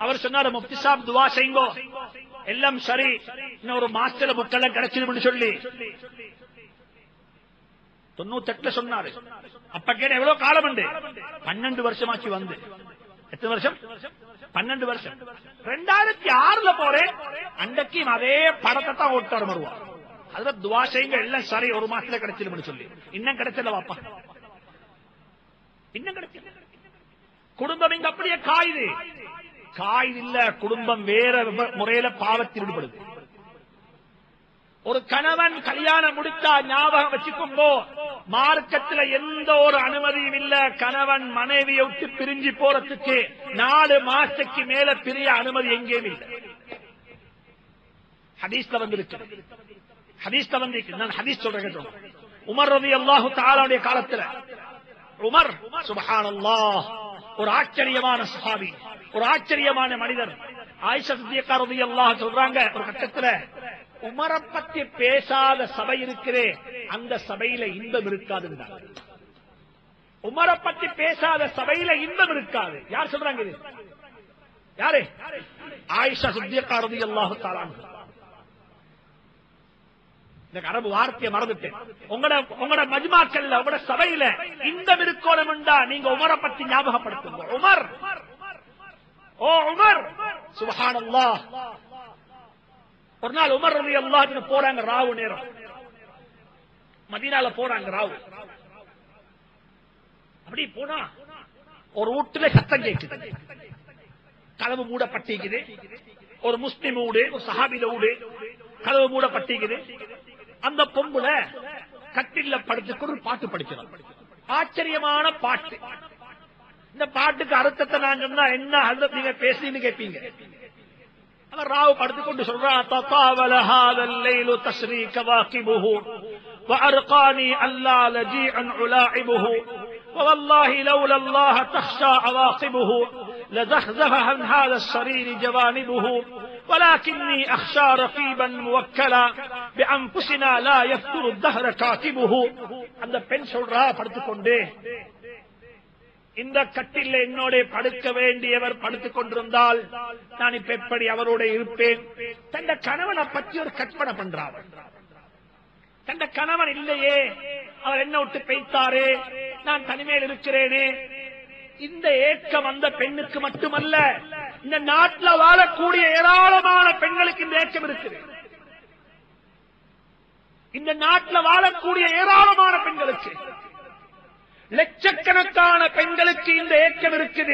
அவர் சொன்னாரு முப்தி சாப் துவா செய்யுங்கோ எல்லாம் சரி இன்னும் ஒரு மாஸ்டர் புக்கெல்லாம் கிடைச்சிரும்னு சொல்லி தொண்ணூத்தெட்டுல சொன்னாரு அப்ப கேட்ட எவ்வளவு காலம் உண்டு பன்னெண்டு வருஷமாச்சு வந்து எத்தனை வருஷம் பன்னெண்டு வருஷம் ரெண்டாயிரத்தி ஆறுல போறேன் அன்றைக்கும் அதே படத்தை தான் ஓட்டு வருவான் அதுல துவா செய்யுங்க எல்லாம் சரி ஒரு மாசத்துல கிடைச்சிரும்னு சொல்லி இன்னும் கிடைச்சல வாப்பா இன்னும் கிடைச்சல குடும்பம் இங்க அப்படியே காயுது காயுது இல்ல குடும்பம் வேற விப- முறையில பாவத்தில் ஈடுபடுது ஒரு கணவன் கல்யாணம் முடித்தா ஞாபகம் வச்சுக்கோங்கோ மார்க்கத்துல எந்த ஒரு அனுமதியும் இல்ல கணவன் மனைவியை விட்டு பிரிஞ்சு போறதுக்கு நாலு மாசத்துக்கு மேல பிரிய அனுமதி எங்கேயும் இல்லை ஹதீஸ்ல வந்திருக்கு ஹதீஸ்ல வந்திருக்கு நான் ஹதீஸ் சொல்றேன் கேட்டோம் உமர் ரவி அல்லாஹு தாலாவுடைய காலத்துல உமர் சுபஹானல்லாஹ் ஒரு ஆச்சரியமான சஹாபி ஒரு ஆச்சரியமான மனிதர் ஆயிஷா சித்தியக்கா ரலியல்லாஹு சொல்றாங்க ஒரு கட்டத்துல உமரை பத்தி பேசாத சபை இருக்கிறே அந்த சபையில இன்பம் இருக்காதுன்றாங்க உமரை பத்தி பேசாத சபையில இன்பம் இருக்காது யார் சொல்றாங்க இது யாரு ஆயிஷா சித்தியக்கா ரலியல்லாஹு தஆலா அன்ஹா. இந்த அரபு வார்த்தையை மறந்துட்டேன் உங்களோட உங்களோட மஜ்மாக்கல்ல உங்களோட சபையில இந்த இருக்கோணம் உண்டா நீங்க உமரை பத்தி ஞாபகப்படுத்துங்க உமர் ஓ உமர் சுபஹானல்லாஹ் ஒரு நாள் உமர் ரவி அல்லாஹ் போறாங்க ராவு நேரம் மதீனால போறாங்க ராவு அப்படி போனா ஒரு வீட்டுல சத்தம் கேட்குது கதவு மூடப்பட்டிக்குது ஒரு முஸ்லிம் வீடு ஒரு சஹாபில வீடு கதவு மூடப்பட்டிக்குது அந்த பொம்புல கட்டில படுத்துக்கு ஒரு பாட்டு படிக்கிறோம் ஆச்சரியமான பாட்டு இந்த பாட்டுக்கு அர்த்தத்தை நான் சொன்னா என்ன ஹசரத் நீங்க பேசுறீங்கன்னு கேட்பீங்க அவர் ராவ் படுத்துக்கொண்டு சொல்றான் தத்தாவல ஹாதல் லைலு தஸ்ரீ கவாகிபுஹு وأرقاني ألا لجيعا ألاعبه ووالله لولا الله تخشى عواقبه لزحزح عن هذا السرير جوانبه ولكني أخشى رقيبا موكلا بأنفسنا لا يفتر الدهر كاتبه அந்த பெண் சொல்றா படுத்துக்கொண்டே இந்த கட்டில என்னோட படுக்க வேண்டியவர் படுத்துக் கொண்டிருந்தால் நான் இப்ப எப்படி அவரோட இருப்பேன் தந்த கணவனை பற்றி ஒரு கற்பனை பண்றார் தந்த கணவன் இல்லையே அவர் என்ன விட்டு பெய்த்தாரே நான் தனிமையில் இருக்கிறேனே இந்த ஏக்கம் அந்த பெண்ணுக்கு மட்டுமல்ல இந்த நாட்டில் வாழக்கூடிய ஏராளமான பெண்களுக்கு இந்த ஏக்கம் இருக்குது இந்த நாட்டில் வாழக்கூடிய ஏராளமான பெண்களுக்கு லட்சக்கணக்கான பெண்களுக்கு இந்த ஏக்கம் இருக்குது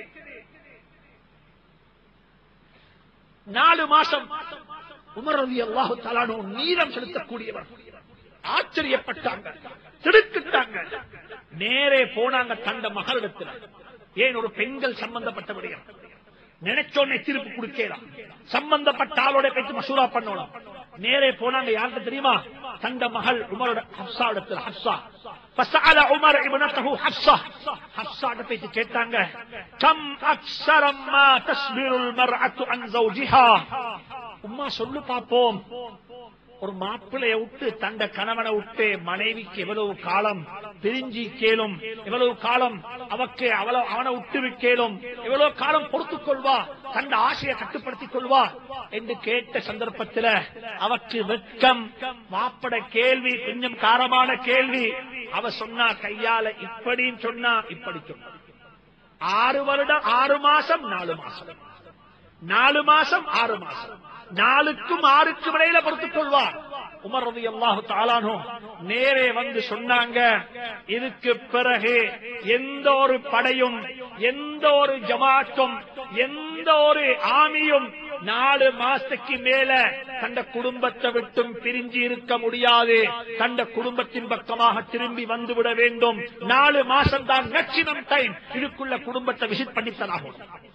நாலு மாசம் உமர் ரவி அல்லாஹு தலானோ நீரம் செலுத்தக்கூடியவர் ஆச்சரியப்பட்டாங்க திடுக்கிட்டாங்க நேரே போனாங்க தந்த மகளிடத்தில் ஏன் ஒரு பெண்கள் சம்பந்தப்பட்டபடியா நினைச்சோன்னே தீர்ப்பு கொடுக்கலாம் சம்பந்தப்பட்ட ஆளோட பேச்சு மசூரா பண்ணணும் நேரே போனாங்க யாருக்கு தெரியுமா தந்த மகள் உமரோட ஹப்சா இடத்துல ஹப்சா فسأل عمر ابنته حفصة حفصة பேச்சு கேட்டாங்க கம் أكثر ما تصبر المرأة عن زوجها உம்மா சொல்லு பாப்போம் ஒரு மாப்பிளைய விட்டு தந்த கணவனை விட்டு மனைவிக்கு எவ்வளவு காலம் பிரிஞ்சி கேளும் எவ்வளவு காலம் அவக்கு அவ்வளவு அவனை விட்டு விற்கலும் எவ்வளவு காலம் பொறுத்துக் கொள்வா தந்த ஆசையை கட்டுப்படுத்திக் கொள்வா என்று கேட்ட சந்தர்ப்பத்தில் அவக்கு வெட்கம் மாப்பட கேள்வி கொஞ்சம் காரமான கேள்வி அவ சொன்னா கையால இப்படின்னு சொன்னா இப்படி சொன்னா ஆறு வருடம் ஆறு மாசம் நாலு மாசம் நாலு மாசம் ஆறு மாசம் நாலுக்கும் ஆறுக்கும் இடையில பொறுத்துக் கொள்வார் உமர் ரதி அல்லாஹு தாலானோ நேரே வந்து சொன்னாங்க இதுக்கு பிறகு எந்த ஒரு படையும் எந்த ஒரு ஜமாத்தும் எந்த ஒரு ஆமியும் நாலு மாசத்துக்கு மேல தந்த குடும்பத்தை விட்டும் பிரிஞ்சு இருக்க முடியாது தந்த குடும்பத்தின் பக்கமாக திரும்பி வந்துவிட வேண்டும் நாலு மாசம் தான் மேக்சிமம் டைம் இதுக்குள்ள குடும்பத்தை விசிட் பண்ணித்தனாகும்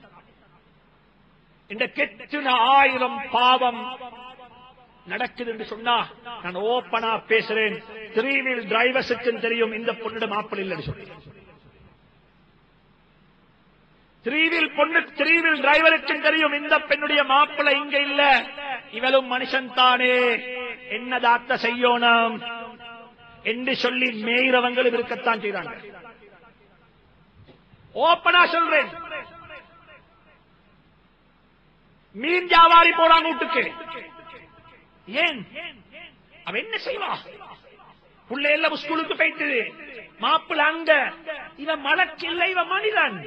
இந்த கெட்டின ஆயிரம் பாவம் நடக்குது என்று சொன்னா நான் ஓப்பனா பேசுறேன் த்ரீ வீல் டிரைவர்ஸுக்கும் தெரியும் இந்த பொண்ணிடம் மாப்பிள்ளை இல்லைன்னு சொல்லி த்ரீ வீல் பொண்ணு த்ரீ வீல் டிரைவருக்கும் தெரியும் இந்த பெண்ணுடைய மாப்பிள்ளை இங்க இல்ல இவளும் மனுஷன் தானே என்னதாத்த செய்யோனம் என்று சொல்லி மேயிறவங்களும் இருக்கத்தான் செய்றாங்க ஓப்பனா சொல்றேன் மீன் வியாபாரி போறாங்க வீட்டுக்கு ஏன் அவ என்ன செய்வா புள்ள எல்லாம் ஸ்கூலுக்கு போயிட்டு மாப்பிள்ள அங்க இவன் மலக்கில்லை இவன் மனிதன்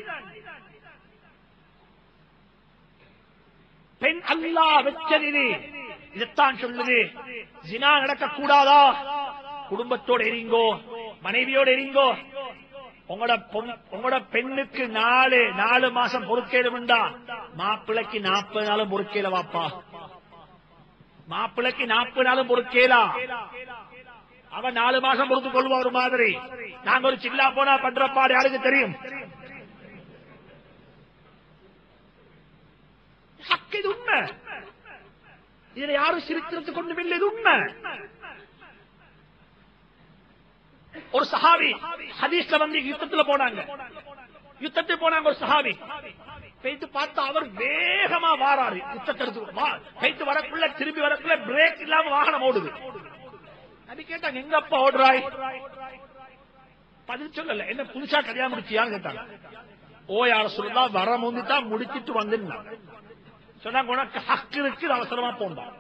பெண் அல்லா வெச்சது இதைத்தான் சொல்லுது ஜினா நடக்க கூடாதா குடும்பத்தோட எரிங்கோ மனைவியோட எரிங்கோ உங்களோட பொன்- உங்களோட பெண்ணுக்கு நாலு நாலு மாசம் பொறுக்கேடும்டா மாப்பிள்ளைக்கு நாற்பது நாளும் பொறுக்கேல வாப்பா மாப்பிள்ளைக்கு நாற்பது நாளும் பொறுக்கேலா அவன் நாலு மாசம் பொறுத்து கொள்வா ஒரு மாதிரி நாங்க ஒரு சில்லா போனா பண்ற பாடு யாருக்கு தெரியும் ஹக்கு இது உண்மை இதுல யாரும் சிரித்திரத்து கொண்டு இல்லை இது உண்மை ஒரு சஹாபி ஹதீஸ்ல வந்து யுத்தத்துல போனாங்க யுத்தத்துக்கு போனாங்க ஒரு சஹாபி பெய்து பார்த்தா அவர் வேகமா வாராரு யுத்தத்திற்கு வா பெய்து வரக்குள்ள திரும்பி வரக்குள்ள பிரேக் இல்லாம வாகனம் ஓடுது அது கேட்டாங்க எங்க அப்பா ஓடுறாய் பதில் சொல்லல என்ன புதுசா கல்யாணம் முடிச்சியான்னு கேட்டாங்க ஓ யார சொல்லா வர முந்திதான் முடிச்சிட்டு வந்துருந்தாங்க சொன்னாங்க உனக்கு ஹக்கு இருக்கு அவசரமா போண்டான்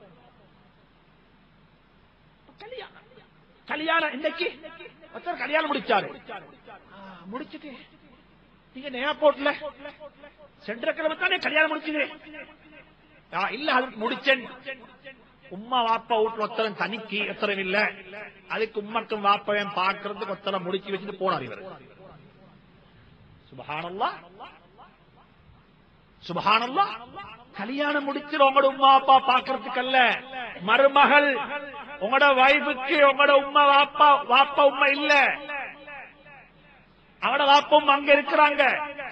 கல்யாணம் கல்யாணம் இன்னைக்கு ஒருத்தர் கல்யாணம் முடிச்சாரு ஆ, முடிச்சிட்டு நீங்க ஏர்போர்ட்ல சென்ற கிழமை தானே கல்யாணம் முடிச்சது ஆ, இல்ல அதுக்கு முடிச்சேன் உம்மா வாப்பா வீட்டுல ஒருத்தரம் தனிக்கு ஒருத்தரம் இல்ல அதுக்கு உம்மக்கும் வாப்பவன் பாக்குறதுக்கு ஒருத்தரம் முடிச்சு வச்சுட்டு போனார் இவர் சுபஹானல்லா சுபஹானல்லா கல்யாணம் முடிச்சு உங்களோட உம்மா அப்பா பாக்குறதுக்கல்ல மருமகள் உங்களோட வைஃபுக்கு உங்களோட உம்மா வாப்பா வாப்பா உம்மா இல்ல அவனோட வாப்பா உம்மா அங்க இருக்கிறாங்க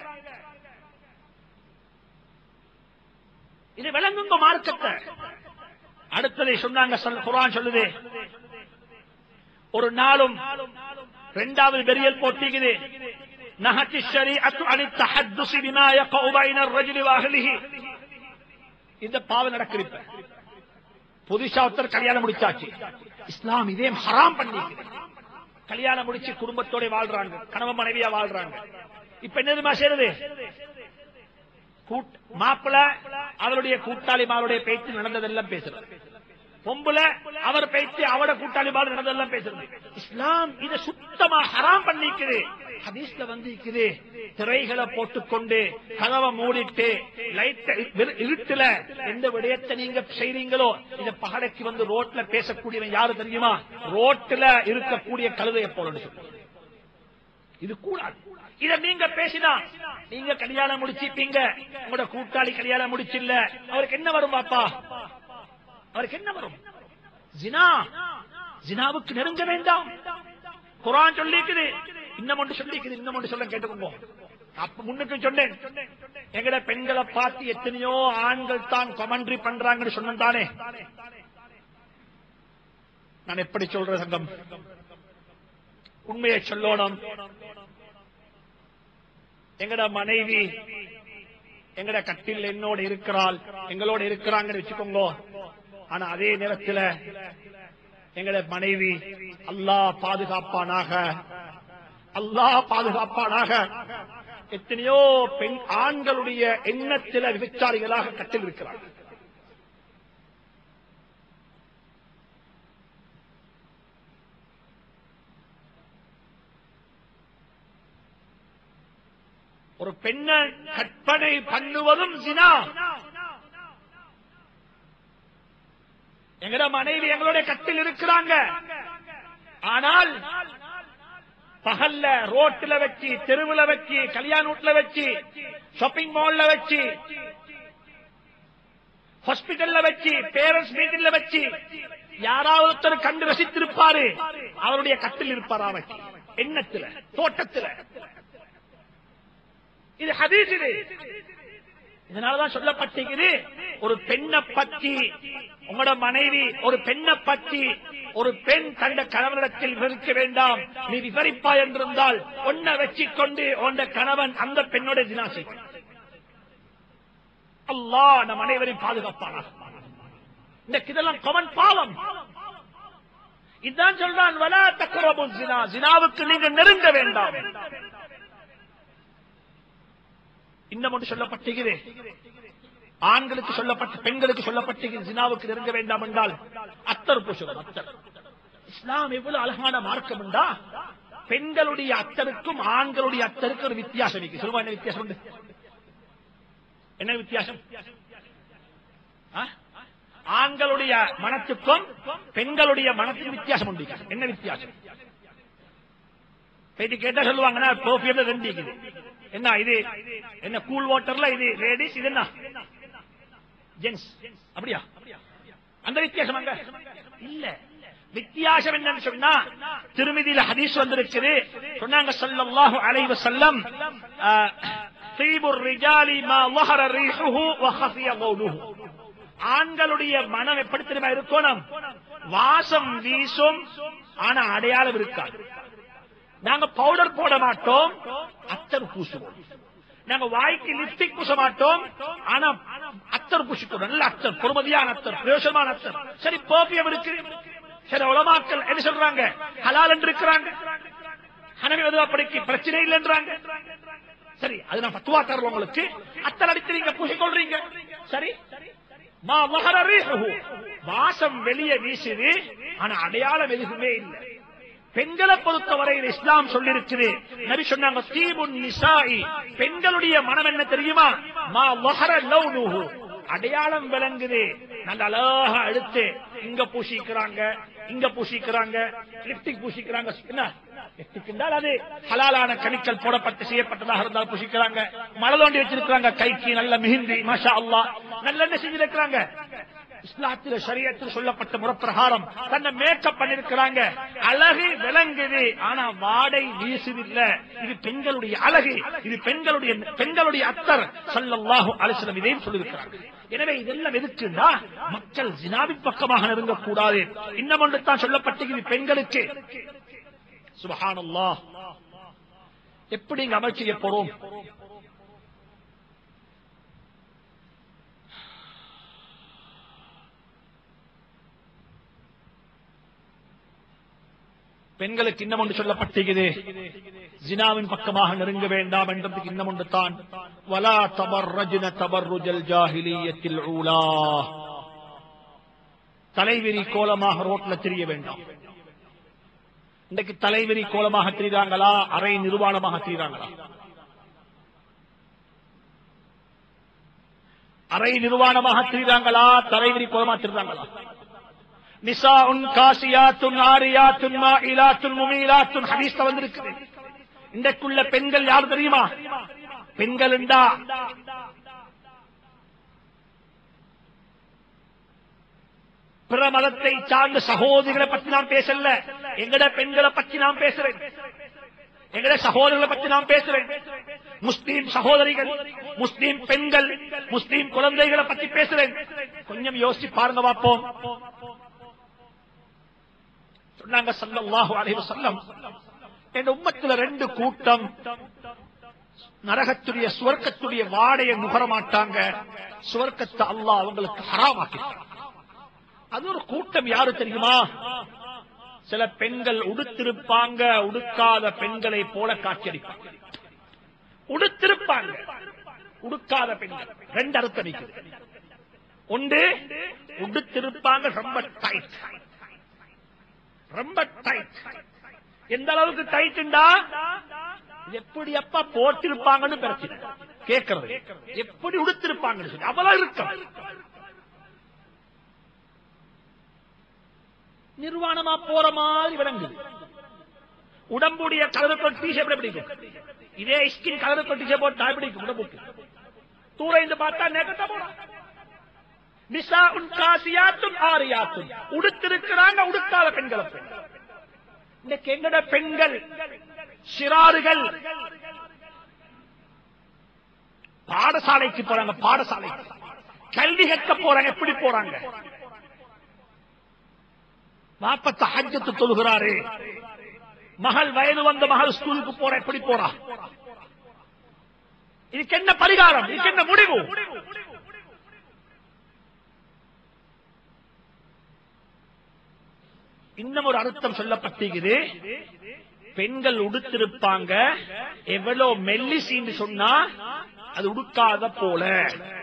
இது விளங்குங்க மார்க்கத்தை அடுத்ததை சொன்னாங்க சொல்- குர்ஆன் சொல்லுது ஒரு நாளும் இரண்டாவது பெரியல் போட்டிக்குது نهت الشريعة عن التحدث بما يقع بين الرجل واهله இந்த பாவம் நடக்குது இப்ப புதுசா ஒருத்தர் கல்யாணம் முடிச்சாச்சு இஸ்லாம் இதே ஹராம் பண்ணி கல்யாணம் முடிச்சு குடும்பத்தோட வாழ்றாங்க கணவன் மனைவியா வாழ்றாங்க இப்ப என்னதுமா செய்யறது கூட்- மாப்பிள அவருடைய கூட்டாளிமாருடைய பேச்சு நடந்ததெல்லாம் பேசுறது பொம்புல அவர் பேச்சு அவட கூட்டாளிமார் நடந்ததெல்லாம் பேசுறது இஸ்லாம் இதை சுத்தமா ஹராம் பண்ணிக்குது ஹதீஸ்ல வந்து இருக்குது திரைகளை போட்டுக்கொண்டு கதவை மூடிட்டு லைட் இருட்டுல எந்த விடயத்தை நீங்க செய்றீங்களோ இந்த பகடைக்கு வந்து ரோட்ல பேசக்கூடியவன் யாரு தெரியுமா ரோட்ல இருக்கக்கூடிய கழுதையை போல சொல்லு இது கூடாது இத நீங்க பேசினா நீங்க கல்யாணம் முடிச்சிப்பீங்க உங்களோட கூட்டாளி கல்யாணம் முடிச்சில்ல அவருக்கு என்ன வரும் பாப்பா அவருக்கு என்ன வரும் ஜினா ஜினாவுக்கு நெருங்க வேண்டாம் குரான் சொல்லிக்குது இன்னும் ஒன்று சொல்லிக்குது இன்னும் ஒன்று சொல்ல கேட்டுக்கோங்க அப்ப முன்னுக்கு சொன்னேன் எங்கட பெண்களை பார்த்து எத்தனையோ ஆண்கள் தான் கமெண்ட்ரி பண்றாங்கன்னு சொன்னேன் தானே நான் எப்படி சொல்ற சங்கம் உண்மையை சொல்லணும் எங்கட மனைவி எங்கட கட்டில் என்னோட இருக்கிறாள் எங்களோட இருக்கிறாங்கன்னு வச்சுக்கோங்க ஆனா அதே நேரத்தில் எங்கட மனைவி அல்லாஹ் பாதுகாப்பானாக அல்லாஹ் பாதுகாப்பானாக எத்தனையோ பெண் ஆண்களுடைய எண்ணத்தில விபச்சாரிகளாக கட்டில் இருக்கிறார்கள் ஒரு பெண்ணை கற்பனை பண்ணுவதும் சினா எங்கட மனைவி எங்களுடைய கட்டில் இருக்கிறாங்க ஆனால் பகல்ல ரோட்ல வச்சு தெருவுல வச்சு கல்யாண வீட்டுல வச்சு ஷாப்பிங் மால்ல வச்சு ஹாஸ்பிட்டல்ல வச்சு பேரண்ட்ஸ் மீட்டிங்ல வச்சு யாராவது ஒருத்தர் கண்டு ரசித்திருப்பாரு அவருடைய கட்டில் இருப்பாரா வச்சு எண்ணத்துல தோட்டத்துல இது ஹதீஸ் இது இதனாலதான் சொல்லப்பட்டிருக்குது ஒரு பெண்ணை பற்றி உங்களோட மனைவி ஒரு பெண்ணை பற்றி ஒரு பெண் கண்ட கணவனிடத்தில் விவரிக்க வேண்டாம் நீ விவரிப்பா என்றிருந்தால் ஒன்ன வச்சுக்கொண்டு உண்ட கணவன் அந்த பெண்ணோட தினாசி அல்லாஹ் நம் அனைவரையும் பாதுகாப்பானா இந்த இதெல்லாம் கமன் பாவம் இதுதான் சொல்றான் வலா தக்குரபு ஜினா ஜினாவுக்கு நீங்க நெருங்க வேண்டாம் இன்னும் ஒன்று சொல்லப்பட்டிருக்கிறேன் ஆண்களுக்கு சொல்லப்பட்ட பெண்களுக்கு சொல்லப்பட்ட ஜினாவுக்கு நெருங்க வேண்டாம் என்றால் அத்தர் பூசுவது அத்தர் இஸ்லாம் எவ்வளவு அழகான மார்க்கம் என்றா பெண்களுடைய அத்தருக்கும் ஆண்களுடைய அத்தருக்கும் ஒரு வித்தியாசம் இருக்கு சொல்லுவா என்ன வித்தியாசம் உண்டு என்ன வித்தியாசம் ஆ? ஆண்களுடைய மனத்துக்கும் பெண்களுடைய மனத்துக்கும் வித்தியாசம் உண்டு என்ன வித்தியாசம் பேட்டி கேட்டா சொல்லுவாங்கன்னா பெர்ஃபியூம்ல ரெண்டு இருக்குது என்ன இது என்ன கூல் வாட்டர்ல இது லேடிஸ் இது என்ன ஜென்ஸ் அப்படியா அந்த வித்தியாசம் அங்க இல்ல வித்தியாசம் என்னன்னு சொன்னா திருமதியில ஹதீஸ் வந்திருக்குது சொன்னாங்க ஸல்லல்லாஹு அலைஹி வஸல்லம் தீபுர் ரிஜாலி மா வஹர ரீஹுஹு வ ஹஃபிய கௌலுஹு ஆண்களுடைய மனம் எப்படி தெரியுமா இருக்கணும் வாசம் வீசும் ஆனா அடையாளம் இருக்காது நாங்க பவுடர் போட மாட்டோம் அத்தர் பூசுவோம் நாங்க வாய்க்கு லிப்டிக் பூச மாட்டோம் ஆனா அத்தர் பூசிக்கிறோம் நல்ல அத்தர் பொறுமதியான அத்தர் பிரயோசனமான அத்தர் சரி பர்ஃபியம் இருக்கு சரி உலமாக்கள் என்ன சொல்றாங்க ஹலால் என்று இருக்கிறாங்க ஹனவி வதுவாப்படிக்கு பிரச்சனை இல்லைன்றாங்க சரி அது நான் பத்துவா தரல உங்களுக்கு அத்தர் அடித்து நீங்க பூசிக்கொள்றீங்க சரி மா வஹர ரீஹுஹு. வாசம் வெளியே வீசுது ஆனா அடையாளம் எதுவுமே இல்லை பெண்களை பொறுத்தவரையில் இஸ்லாம் சொல்லிருக்குது நபி சொன்னாங்க தீபுன் நிசாஇ பெண்களுடைய மனம் என்ன தெரியுமா மா வஹர லௌனுஹு அடையாளம் விளங்குது நல்ல அழகா எடுத்து இங்க பூசிக்கிறாங்க இங்க பூசிக்கிறாங்க லிப்டிக் பூசிக்கிறாங்க என்ன லிப்டிக் என்றால் அது ஹலாலான கெமிக்கல் போடப்பட்டு செய்யப்பட்டதாக இருந்தால் பூசிக்கிறாங்க மழை தோண்டி வச்சிருக்கிறாங்க கைக்கு நல்ல மிகுந்தி மாஷா அல்லாஹ் நல்ல என்ன செஞ்சிருக்கிறாங்க இஸ்லாத்தில ஷரியத்தில் சொல்லப்பட்ட முறப்பிரகாரம் தன்னை மேக்கப் பண்ணிருக்கிறாங்க அழகு விளங்குது ஆனா வாடை வீசுதில்ல இது பெண்களுடைய அழகு இது பெண்களுடைய பெண்களுடைய அத்தர் சல்லல்லாஹு அலிஸ்லம் இதையும் சொல்லியிருக்கிறாங்க எனவே இதெல்லாம் எதுக்குன்னா மக்கள் ஜினாவின் பக்கமாக நெருங்கக்கூடாது இன்னும் ஒன்று தான் சொல்லப்பட்டு இது பெண்களுக்கு சுபஹானல்லாஹ் எப்படி இங்க அமல் செய்ய போறோம் பெண்களுக்கு இன்னும் ஒன்று சொல்லப்பட்டிருக்கிறது ஜினாவின் பக்கமாக நெருங்க வேண்டாம் என்றதுக்கு இன்னும் ஒன்று தான் வலா தபர்ரஜ்ன தபர்ருஜல் ஜாஹிலியத்தில் ஊலா தலைவிரி கோலமாக ரோட்ல தெரிய வேண்டாம் இன்றைக்கு தலைவிரி கோலமாக தெரியுறாங்களா அரை நிர்வாணமாக தெரியுறாங்களா அரை நிர்வாணமாக தெரியுறாங்களா தலைவிரி கோலமாக தெரியுறாங்களா நிசாஉன் காசியாத்துன் ஆரியாத்துன் மாயிலாத்துன் முமீலாத்துன் ஹதீஸ்ல வந்திருக்குது இன்றைக்குள்ள பெண்கள் யார் தெரியுமா பெண்கள் என்றா பிற மதத்தை சார்ந்த சகோதரிகளை பத்தி நான் பேசல எங்கட பெண்களை பத்தி நான் பேசுறேன் எங்கட சகோதரர்களை பத்தி நான் பேசுறேன் முஸ்லீம் சகோதரிகள் முஸ்லீம் பெண்கள் முஸ்லீம் குழந்தைகளை பத்தி பேசுறேன் கொஞ்சம் யோசிச்சு பாருங்க பார்ப்போம் சொன்னாங்க சல்லல்லாஹு அலைஹி வஸல்லம் என் உம்மத்துல ரெண்டு கூட்டம் நரகத்துடைய சுவர்க்கத்துடைய வாடையை நுகர மாட்டாங்க சுவர்க்கத்தை அல்லாஹ் அவங்களுக்கு ஹராமாக்கிட்டான் அது ஒரு கூட்டம் யாரு தெரியுமா சில பெண்கள் உடுத்திருப்பாங்க உடுக்காத பெண்களை போல காட்சியளிப்பாங்க உடுத்திருப்பாங்க உடுக்காத பெண்கள் ரெண்டு அர்த்தம் இருக்குது ஒன்று உடுத்திருப்பாங்க ரொம்ப டைட் ரொம்ப டைட் எந்த அளவுக்கு டைட்டுண்டா எப்படி அப்பா போட்டிருப்பாங்கன்னு பிரச்சனை கேட்கறது எப்படி உடுத்திருப்பாங்கன்னு சொல்லி அவ்வளவு இருக்கும் நிர்வாணமா போற மாதிரி விளங்குது உடம்புடைய கலர் கொட்டி எப்படி பிடிக்கும் இதே ஸ்கின் கலர் கொட்டி போட்டா பிடிக்கும் உடம்புக்கு தூர இந்த பார்த்தா நேக்கத்தா போலாம் நிசா உன் காசியாத்தும் ஆரியாத்தும் உடுத்திருக்கிறாங்க உடுக்காத பெண்களை பெண் இன்னைக்கு எங்கட பெண்கள் சிறாறுகள் பாடசாலைக்கு போறாங்க பாடசாலைக்கு கல்வி கற்க போறாங்க எப்படி போறாங்க நாற்பத்த ஹஜ்ஜத்து தொழுகிறாரு மகள் வயது வந்த மகள் ஸ்கூலுக்கு போற எப்படி போறா இதுக்கு என்ன பரிகாரம் இதுக்கு என்ன முடிவு இன்னும் ஒரு அர்த்தம் சொல்லப்பட்டிருக்குது பெண்கள் உடுத்திருப்பாங்க எவ்வளவு மெல்லிசின்னு சொன்னா அது உடுக்காத போல